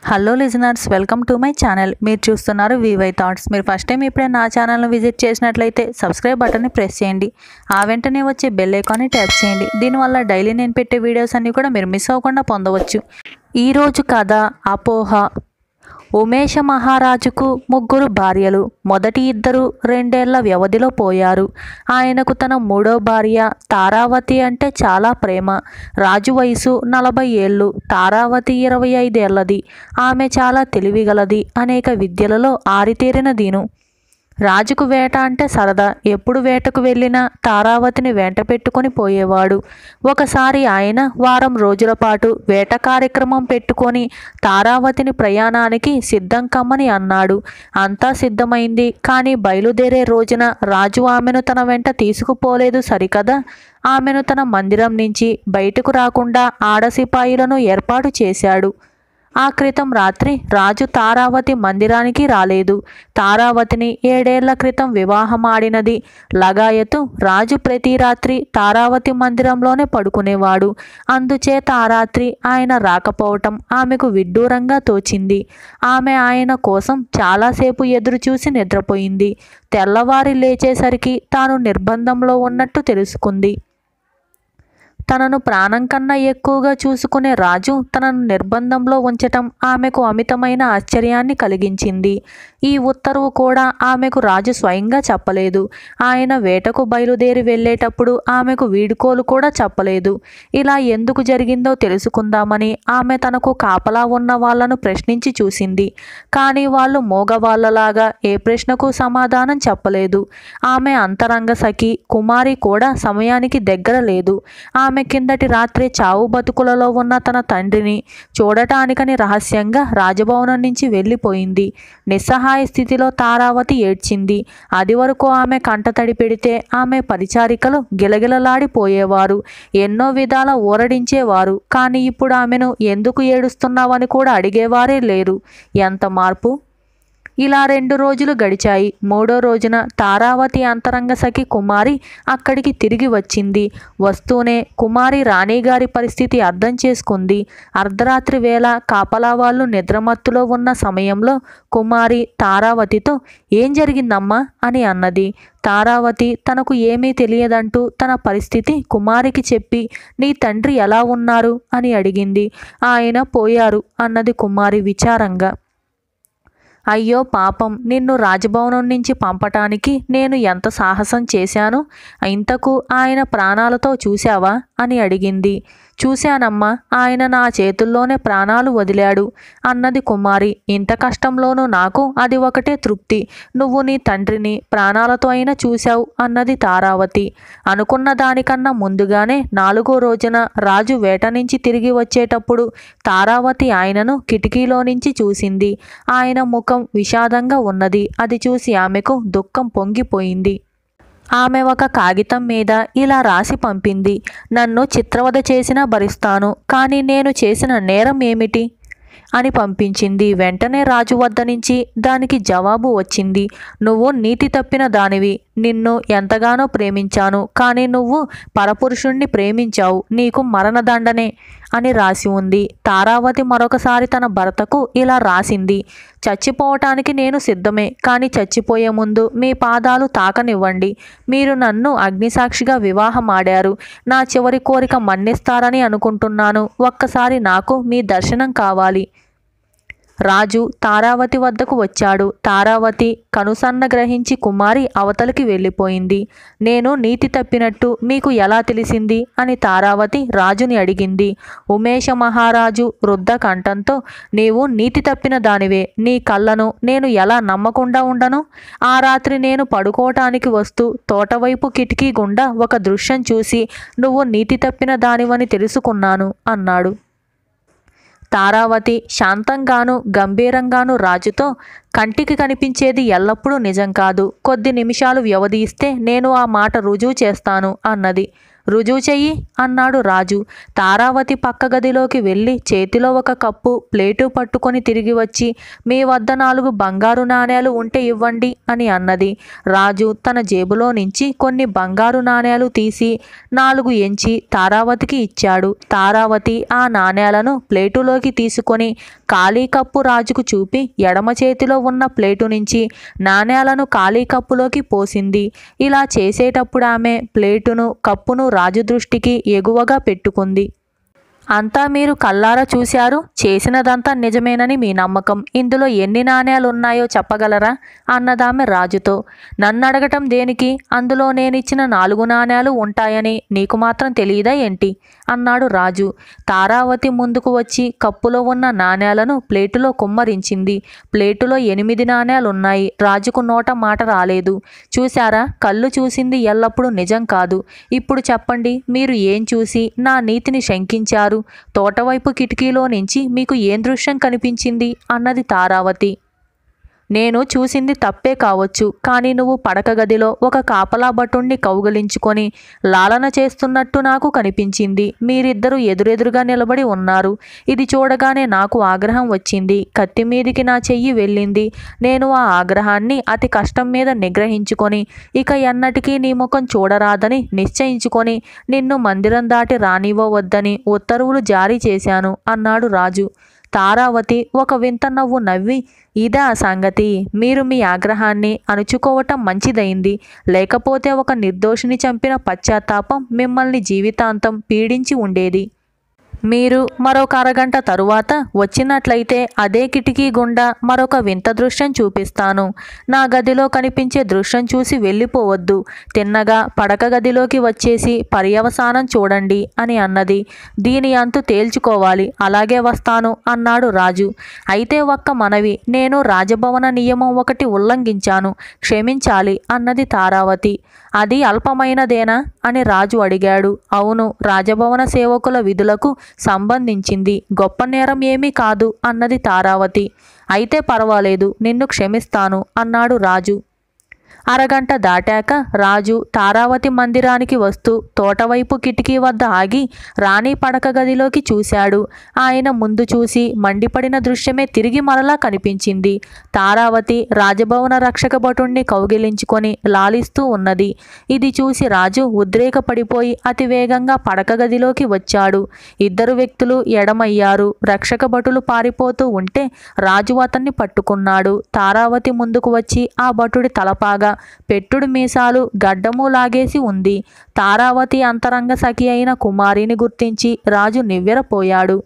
hello listeners welcome to my channel మీరు చూస్తున్నారు V Y thoughts మీరు ఫస్ట్ టైం ఇప్పుడే నా ఛానల్ను విజిట్ చేసినట్లయితే సబ్స్క్రైబ్ బటన్ని ప్రెస్ చేయండి ఆ వెంటనే వచ్చే బెల్ ఐకాన్ని ట్యాప్ చేయండి దీనివల్ల డైలీ నేను పెట్టే వీడియోస్ అన్నీ కూడా మీరు మిస్ అవ్వకుండా పొందవచ్చు ఈరోజు కథ అపోహ ఉమేష మహారాజుకు ముగ్గురు భార్యలు మొదటి ఇద్దరు రెండేళ్ల వ్యవధిలో పోయారు ఆయనకు తన మూడో భార్య తారావతి అంటే చాలా ప్రేమ రాజు వయసు నలభై ఏళ్ళు తారావతి ఇరవై ఐదేళ్లది ఆమె చాలా తెలివిగలది అనేక విద్యలలో ఆరితేరిన దీను రాజుకు వేట అంటే సరదా ఎప్పుడు వేటకు వెళ్ళినా తారావతిని వెంట పెట్టుకొని పోయేవాడు ఒకసారి ఆయన వారం రోజుల పాటు వేట కార్యక్రమం పెట్టుకొని తారావతిని ప్రయాణానికి సిద్ధం కమ్మని అన్నాడు అంతా సిద్ధమైంది కానీ బయలుదేరే రోజున రాజు ఆమెను తన వెంట తీసుకుపోలేదు సరికదా ఆమెను తన మందిరం నుంచి బయటకు రాకుండా ఆడసిపాయిలను ఏర్పాటు చేశాడు ఆ క్రితం రాత్రి రాజు తారావతి మందిరానికి రాలేదు తారావతిని ఏడేళ్ల క్రితం వివాహమాడినది లగాయతు రాజు ప్రతి రాత్రి తారావతి మందిరంలోనే పడుకునేవాడు అందుచేత ఆ రాత్రి ఆయన రాకపోవటం ఆమెకు విడ్డూరంగా తోచింది ఆమె ఆయన కోసం చాలాసేపు ఎదురుచూసి నిద్రపోయింది తెల్లవారి లేచేసరికి తాను నిర్బంధంలో ఉన్నట్టు తెలుసుకుంది తనను ప్రాణం కన్నా ఎక్కువగా చూసుకునే రాజు తనను నిర్బంధంలో ఉంచటం ఆమెకు అమితమైన ఆశ్చర్యాన్ని కలిగించింది ఈ ఉత్తర్వు కూడా ఆమెకు రాజు స్వయంగా చెప్పలేదు ఆయన వేటకు బయలుదేరి వెళ్ళేటప్పుడు ఆమెకు వీడుకోలు కూడా చెప్పలేదు ఇలా ఎందుకు జరిగిందో తెలుసుకుందామని ఆమె తనకు కాపలా ఉన్న వాళ్లను ప్రశ్నించి చూసింది కానీ వాళ్ళు మోగవాళ్లలాగా ఏ ప్రశ్నకు సమాధానం చెప్పలేదు ఆమె అంతరంగ సఖి కుమారి కూడా సమయానికి దగ్గర లేదు ఆమె కిందటి రాత్రి చావు బతుకులలో ఉన్న తన తండ్రిని చూడటానికని రహస్యంగా రాజభవనం నుంచి వెళ్ళిపోయింది నిస్సహాయ స్థితిలో తారావతి ఏడ్చింది అది వరకు ఆమె కంటతడి పెడితే ఆమె పరిచారికలు గిలగిలలాడిపోయేవారు ఎన్నో విధాల ఊరడించేవారు కానీ ఇప్పుడు ఆమెను ఎందుకు ఏడుస్తున్నావని కూడా అడిగేవారే లేరు ఎంత మార్పు ఇలా రెండు రోజులు గడిచాయి మూడో రోజున తారావతి అంతరంగ సఖి కుమారి అక్కడికి తిరిగి వచ్చింది వస్తూనే కుమారి రాణిగారి పరిస్థితి అర్థం చేసుకుంది అర్ధరాత్రి వేళ కాపలా వాళ్ళు నిద్రమత్తులో ఉన్న సమయంలో కుమారి తారావతితో ఏం జరిగిందమ్మా అని అన్నది తారావతి తనకు ఏమీ తెలియదంటూ తన పరిస్థితి కుమారికి చెప్పి నీ తండ్రి ఎలా ఉన్నారు అని అడిగింది ఆయన పోయారు అన్నది కుమారి విచారంగా అయ్యో పాపం నిన్ను రాజభవనం నుంచి పంపటానికి నేను ఎంత సాహసం చేశాను ఇంతకు ఆయన ప్రాణాలతో చూశావా అని అడిగింది చూశానమ్మా ఆయన నా చేతుల్లోనే ప్రాణాలు వదిలాడు అన్నది కుమారి ఇంత కష్టంలోనూ నాకు అది ఒకటే తృప్తి నువ్వు నీ తండ్రిని ప్రాణాలతో అయినా చూశావు అన్నది తారావతి అనుకున్న దానికన్నా ముందుగానే నాలుగో రోజున రాజు వేట నుంచి తిరిగి వచ్చేటప్పుడు తారావతి ఆయనను కిటికీలో నుంచి చూసింది ఆయన ముఖం విషాదంగా ఉన్నది అది చూసి ఆమెకు దుఃఖం పొంగిపోయింది ఆమె ఒక కాగితం మీద ఇలా రాసి పంపింది నన్ను చిత్రవద చేసినా భరిస్తాను కానీ నేను చేసిన నేరం ఏమిటి అని పంపించింది వెంటనే రాజు వద్ద నుంచి దానికి జవాబు వచ్చింది నువ్వు నీతి తప్పిన దానివి నిన్ను ఎంతగానో ప్రేమించాను కానీ నువ్వు పరపురుషుణ్ణి ప్రేమించావు నీకు మరణదండనే అని రాసి ఉంది తారావతి మరొకసారి తన భర్తకు ఇలా రాసింది చచ్చిపోవటానికి నేను సిద్ధమే కానీ చచ్చిపోయే ముందు మీ పాదాలు తాకనివ్వండి మీరు నన్ను అగ్నిసాక్షిగా వివాహం ఆడారు నా చివరి కోరిక మన్నిస్తారని అనుకుంటున్నాను ఒక్కసారి నాకు మీ దర్శనం కావాలి రాజు తారావతి వద్దకు వచ్చాడు తారావతి కనుసన్న గ్రహించి కుమారి అవతలికి వెళ్ళిపోయింది నేను నీతి తప్పినట్టు మీకు ఎలా తెలిసింది అని తారావతి రాజుని అడిగింది ఉమేష మహారాజు వృద్ధ కంఠంతో నీవు నీతి తప్పిన దానివే నీ కళ్ళను నేను ఎలా నమ్మకుండా ఉండను ఆ రాత్రి నేను పడుకోవటానికి వస్తూ తోటవైపు కిటికీ గుండా ఒక దృశ్యం చూసి నువ్వు నీతి తప్పిన దానివని తెలుసుకున్నాను అన్నాడు తారావతి శాంతంగాను గంభీరంగాను రాజుతో కంటికి కనిపించేది ఎల్లప్పుడూ నిజం కాదు కొద్ది నిమిషాలు వ్యవధి ఇస్తే నేను ఆ మాట రుజువు చేస్తాను అన్నది రుజువు చెయ్యి అన్నాడు రాజు తారావతి పక్క గదిలోకి వెళ్ళి చేతిలో ఒక కప్పు ప్లేటు పట్టుకొని తిరిగి వచ్చి మీ వద్ద నాలుగు బంగారు నాణేలు ఉంటే ఇవ్వండి అని అన్నది రాజు తన జేబులో నుంచి కొన్ని బంగారు నాణేలు తీసి నాలుగు ఎంచి తారావతికి ఇచ్చాడు తారావతి ఆ నాణేలను ప్లేటులోకి తీసుకొని ఖాళీ కప్పు రాజుకు చూపి ఎడమ చేతిలో ఉన్న ప్లేటు నుంచి నాణేలను ఖాళీ కప్పులోకి పోసింది ఇలా చేసేటప్పుడు ఆమె ప్లేటును కప్పును రాజు దృష్టికి ఎగువగా పెట్టుకుంది అంతా మీరు కల్లారా చూశారు చేసినదంతా నిజమేనని మీ నమ్మకం ఇందులో ఎన్ని నాణేలు ఉన్నాయో చెప్పగలరా అన్నదామె రాజుతో నన్ను అడగటం దేనికి అందులో నేనిచ్చిన నాలుగు నాణేలు ఉంటాయని నీకు మాత్రం తెలియదా ఏంటి అన్నాడు రాజు తారావతి ముందుకు వచ్చి కప్పులో ఉన్న నాణేలను ప్లేటులో కుమ్మరించింది ప్లేటులో ఎనిమిది నాణేలున్నాయి రాజుకు నోట మాట రాలేదు చూశారా కళ్ళు చూసింది ఎల్లప్పుడూ నిజం కాదు ఇప్పుడు చెప్పండి మీరు ఏం చూసి నా నీతిని శంకించారు తోటవైపు కిటికీలో నుంచి మీకు ఏం దృశ్యం కనిపించింది అన్నది తారావతి నేను చూసింది తప్పే కావచ్చు కానీ నువ్వు పడక గదిలో ఒక కాపలా భటుణ్ణి కౌగలించుకొని లాలన చేస్తున్నట్టు నాకు కనిపించింది మీరిద్దరూ ఎదురెదురుగా నిలబడి ఉన్నారు ఇది చూడగానే నాకు ఆగ్రహం వచ్చింది కత్తి మీదికి నా చెయ్యి వెళ్ళింది నేను ఆ ఆగ్రహాన్ని అతి కష్టం మీద నిగ్రహించుకొని ఇక ఎన్నటికీ నీ ముఖం చూడరాదని నిశ్చయించుకొని నిన్ను మందిరం దాటి రానివ్వవద్దని ఉత్తర్వులు జారీ చేశాను అన్నాడు రాజు తారావతి ఒక వింత నవ్వు నవ్వి ఇదా ఆ సంగతి మీరు మీ ఆగ్రహాన్ని అణుచుకోవటం మంచిదైంది లేకపోతే ఒక నిర్దోషిని చంపిన పశ్చాత్తాపం మిమ్మల్ని జీవితాంతం పీడించి ఉండేది మీరు మరొక అరగంట తరువాత వచ్చినట్లయితే అదే కిటికీ గుండా మరొక వింత దృశ్యం చూపిస్తాను నా గదిలో కనిపించే దృశ్యం చూసి వెళ్ళిపోవద్దు తిన్నగా పడక గదిలోకి వచ్చేసి పర్యవసానం చూడండి అని అన్నది దీని అంతు తేల్చుకోవాలి అలాగే వస్తాను అన్నాడు రాజు అయితే ఒక్క మనవి నేను రాజభవన నియమం ఒకటి ఉల్లంఘించాను క్షమించాలి అన్నది తారావతి అది అల్పమైనదేనా అని రాజు అడిగాడు అవును రాజభవన సేవకుల విధులకు సంబంధించింది గొప్ప నేరం ఏమీ కాదు అన్నది తారావతి అయితే పర్వాలేదు నిన్ను క్షమిస్తాను అన్నాడు రాజు అరగంట దాటాక రాజు తారావతి మందిరానికి వస్తూ తోటవైపు కిటికీ వద్ద ఆగి రాణి పడక గదిలోకి చూశాడు ఆయన ముందు చూసి మండిపడిన దృశ్యమే తిరిగి మరలా కనిపించింది తారావతి రాజభవన రక్షక భటుణ్ణి కౌగిలించుకొని లాలిస్తూ ఉన్నది ఇది చూసి రాజు ఉద్రేకపడిపోయి అతి వేగంగా పడక గదిలోకి వచ్చాడు ఇద్దరు వ్యక్తులు ఎడమయ్యారు రక్షక భటులు పారిపోతూ ఉంటే రాజు అతన్ని పట్టుకున్నాడు తారావతి ముందుకు వచ్చి ఆ భటుడి తలపాగా పెట్టుడు మీసాలు గడ్డము లాగేసి ఉంది తారావతి అంతరంగ సఖి అయిన కుమారిని గుర్తించి రాజు నివ్వెరపోయాడు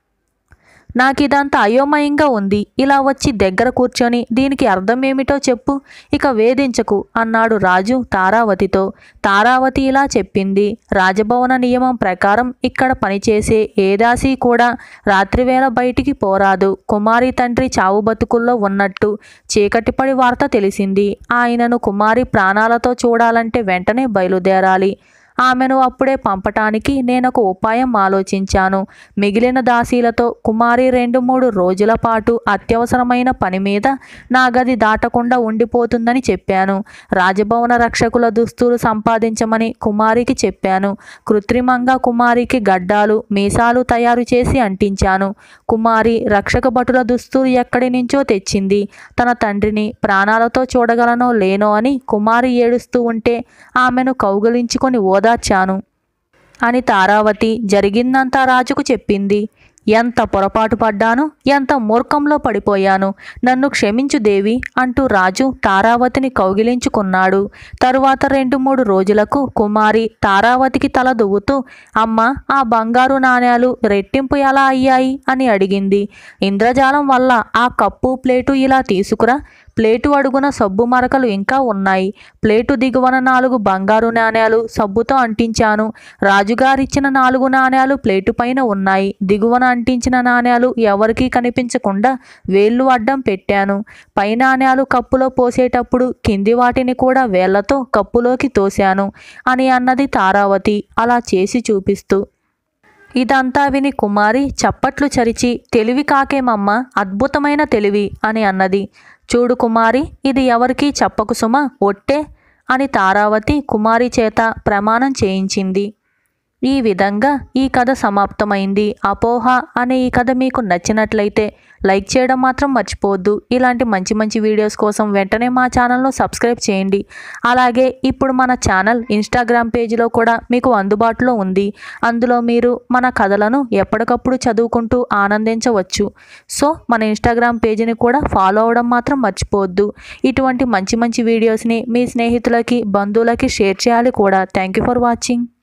నాకిదంతా అయోమయంగా ఉంది ఇలా వచ్చి దగ్గర కూర్చొని దీనికి అర్థం ఏమిటో చెప్పు ఇక వేధించకు అన్నాడు రాజు తారావతితో తారావతి ఇలా చెప్పింది రాజభవన నియమం ప్రకారం ఇక్కడ పనిచేసే ఏదాసి కూడా రాత్రివేళ బయటికి పోరాదు కుమారి తండ్రి చావు బతుకుల్లో ఉన్నట్టు చీకటిపడి వార్త తెలిసింది ఆయనను కుమారి ప్రాణాలతో చూడాలంటే వెంటనే బయలుదేరాలి ఆమెను అప్పుడే పంపటానికి నేనొక ఉపాయం ఆలోచించాను మిగిలిన దాసీలతో కుమారి రెండు మూడు రోజుల పాటు అత్యవసరమైన పని మీద నా గది దాటకుండా ఉండిపోతుందని చెప్పాను రాజభవన రక్షకుల దుస్తులు సంపాదించమని కుమారికి చెప్పాను కృత్రిమంగా కుమారికి గడ్డాలు మీసాలు తయారు చేసి అంటించాను కుమారి రక్షక భటుల దుస్తులు ఎక్కడి నుంచో తెచ్చింది తన తండ్రిని ప్రాణాలతో చూడగలనో లేనో అని కుమారి ఏడుస్తూ ఉంటే ఆమెను కౌగలించుకొని ఓదార్చాను అని తారావతి జరిగిందంతా రాజుకు చెప్పింది ఎంత పొరపాటు పడ్డాను ఎంత మూర్ఖంలో పడిపోయాను నన్ను క్షమించు దేవి అంటూ రాజు తారావతిని కౌగిలించుకున్నాడు తరువాత రెండు మూడు రోజులకు కుమారి తారావతికి తల దువ్వుతూ అమ్మ ఆ బంగారు నాణేలు రెట్టింపు ఎలా అయ్యాయి అని అడిగింది ఇంద్రజాలం వల్ల ఆ కప్పు ప్లేటు ఇలా తీసుకురా ప్లేటు అడుగున సబ్బు మరకలు ఇంకా ఉన్నాయి ప్లేటు దిగువన నాలుగు బంగారు నాణేలు సబ్బుతో అంటించాను రాజుగారిచ్చిన నాలుగు నాణేలు ప్లేటు పైన ఉన్నాయి దిగువన అంటించిన నాణేలు ఎవరికీ కనిపించకుండా వేళ్ళు అడ్డం పెట్టాను పై నాణేలు కప్పులో పోసేటప్పుడు కింది వాటిని కూడా వేళ్లతో కప్పులోకి తోశాను అని అన్నది తారావతి అలా చేసి చూపిస్తూ ఇదంతా విని కుమారి చప్పట్లు చరిచి తెలివి కాకేమమ్మ అద్భుతమైన తెలివి అని అన్నది చూడు కుమారి ఇది ఎవరికీ చెప్పకు సుమ ఒట్టే అని తారావతి కుమారి చేత ప్రమాణం చేయించింది ఈ విధంగా ఈ కథ సమాప్తమైంది అపోహ అనే ఈ కథ మీకు నచ్చినట్లయితే లైక్ చేయడం మాత్రం మర్చిపోవద్దు ఇలాంటి మంచి మంచి వీడియోస్ కోసం వెంటనే మా ఛానల్ను సబ్స్క్రైబ్ చేయండి అలాగే ఇప్పుడు మన ఛానల్ ఇన్స్టాగ్రామ్ పేజీలో కూడా మీకు అందుబాటులో ఉంది అందులో మీరు మన కథలను ఎప్పటికప్పుడు చదువుకుంటూ ఆనందించవచ్చు సో మన ఇన్స్టాగ్రామ్ పేజీని కూడా ఫాలో అవడం మాత్రం మర్చిపోవద్దు ఇటువంటి మంచి మంచి వీడియోస్ని మీ స్నేహితులకి బంధువులకి షేర్ చేయాలి కూడా థ్యాంక్ యూ ఫర్ వాచింగ్